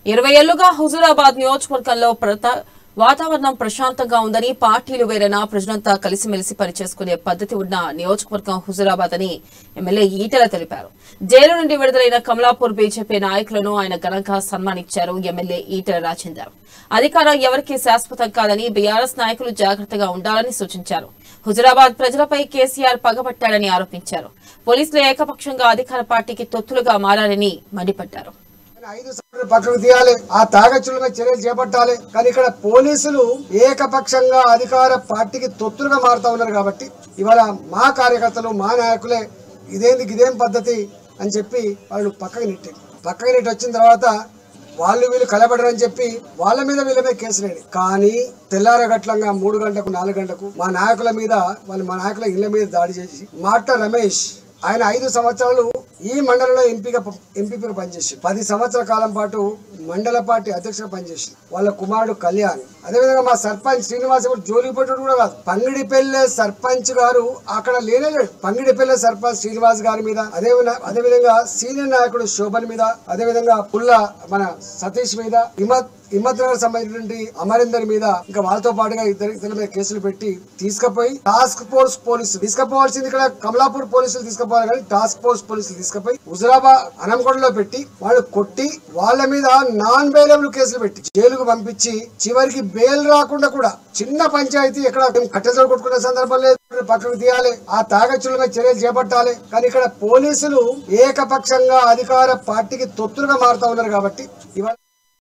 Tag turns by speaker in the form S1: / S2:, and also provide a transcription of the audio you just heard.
S1: ఇరవై ఏళ్లుగా హుజూరాబాద్ నియోజకవర్గంలో ప్రత- వాతావరణం ప్రశాంతంగా ఉందని పార్టీలు వేరైనా ప్రజలంతా కలిసిమెలిసి పనిచేసుకునే పద్ధతి ఉన్న నియోజకవర్గం హుజూరాబాద్ అని ఎమ్మెల్యే ఈటెల తెలిపారు జైలు నుండి విడుదలైన కమలాపూర్ బీజేపీ నాయకులను ఆయన ఘనంగా సన్మానించారు ఎమ్మెల్యే ఈటెల రాజేందర్ అధికారం ఎవరికీ శాశ్వతం కాదని బీఆర్ఎస్ నాయకులు జాగ్రత్తగా ఉండాలని సూచించారు హుజూరాబాద్ ప్రజలపై కేసీఆర్ పగబట్టాడని ఆరోపించారు పోలీసులు ఏకపక్షంగా అధికార పార్టీకి తొత్తులుగా మారారని మండిపడ్డారు
S2: ఐదు సంవత్సరాలు పక్కకు తీయాలి ఆ తాగచ్చుల మీద చర్యలు చేపట్టాలి కానీ ఇక్కడ పోలీసులు ఏకపక్షంగా అధికార పార్టీకి తొత్తులుగా మారుతా ఉన్నారు కాబట్టి ఇవాళ మా కార్యకర్తలు మా నాయకులే ఇదేంది ఇదేం పద్ధతి అని చెప్పి వాళ్ళు పక్కకి నెట్టారు పక్కకి నెట్టి వచ్చిన తర్వాత వాళ్ళు వీళ్ళు కలబడరని చెప్పి వాళ్ళ మీద వీళ్ళ మీద కేసులు వేయండి కానీ తెల్లారగట్లంగా మూడు గంటలకు నాలుగు గంటలకు మా నాయకుల మీద వాళ్ళు మా నాయకుల ఇళ్ల మీద దాడి చేసి మాట రమేష్ ఆయన ఐదు సంవత్సరాలు ఈ మండలంలో ఎంపీగా ఎంపీగా పనిచేసి పది సంవత్సరాల కాలం పాటు మండల పార్టీ అధ్యక్షుగా పనిచేసి వాళ్ళ కుమారుడు కళ్యాణ్ అదేవిధంగా మా సర్పంచ్ శ్రీనివాస్ కూడా జోలిపేట కూడా కాదు పంగిడిపల్లె సర్పంచ్ గారు అక్కడ లేనే లేడు పంగిడిపల్లె సర్పంచ్ శ్రీనివాస్ గారి మీద అదే విధంగా- అదేవిధంగా సీనియర్ నాయకుడు శోభన్ మీద అదేవిధంగా పుల్ల మన సతీష్ మీద హిమత్ హిమ్మత్ నగర్ సంబంధించినటువంటి అమరీందర్ మీద ఇంకా వాళ్ళతో పాటుగా ఇద్దరు ఇద్దరి మీద కేసులు పెట్టి తీసుకుపోయి టాస్క్ ఫోర్స్ పోలీసులు తీసుకుపోవాల్సింది ఇక్కడ కమలాపూర్ పోలీసులు తీసుకుపోవాలి కానీ టాస్క్ ఫోర్స్ పోలీసులు తీసుకుపోయి హుజరాబాద్ అనంకొండలో పెట్టి వాళ్ళు కొట్టి వాళ్ళ మీద నాన్ బెయిలబుల్ కేసులు పెట్టి జైలుకు పంపించి చివరికి బెయిల్ రాకుండా కూడా చిన్న పంచాయతీ ఎక్కడ కట్టెలు కొట్టుకునే సందర్భం లేదు పక్కకు తీయాలి ఆ తాగచ్చుల మీద చర్యలు చేపట్టాలి కానీ ఇక్కడ పోలీసులు ఏకపక్షంగా అధికార పార్టీకి తొత్తులుగా మారుతా ఉన్నారు కాబట్టి ఇవాళ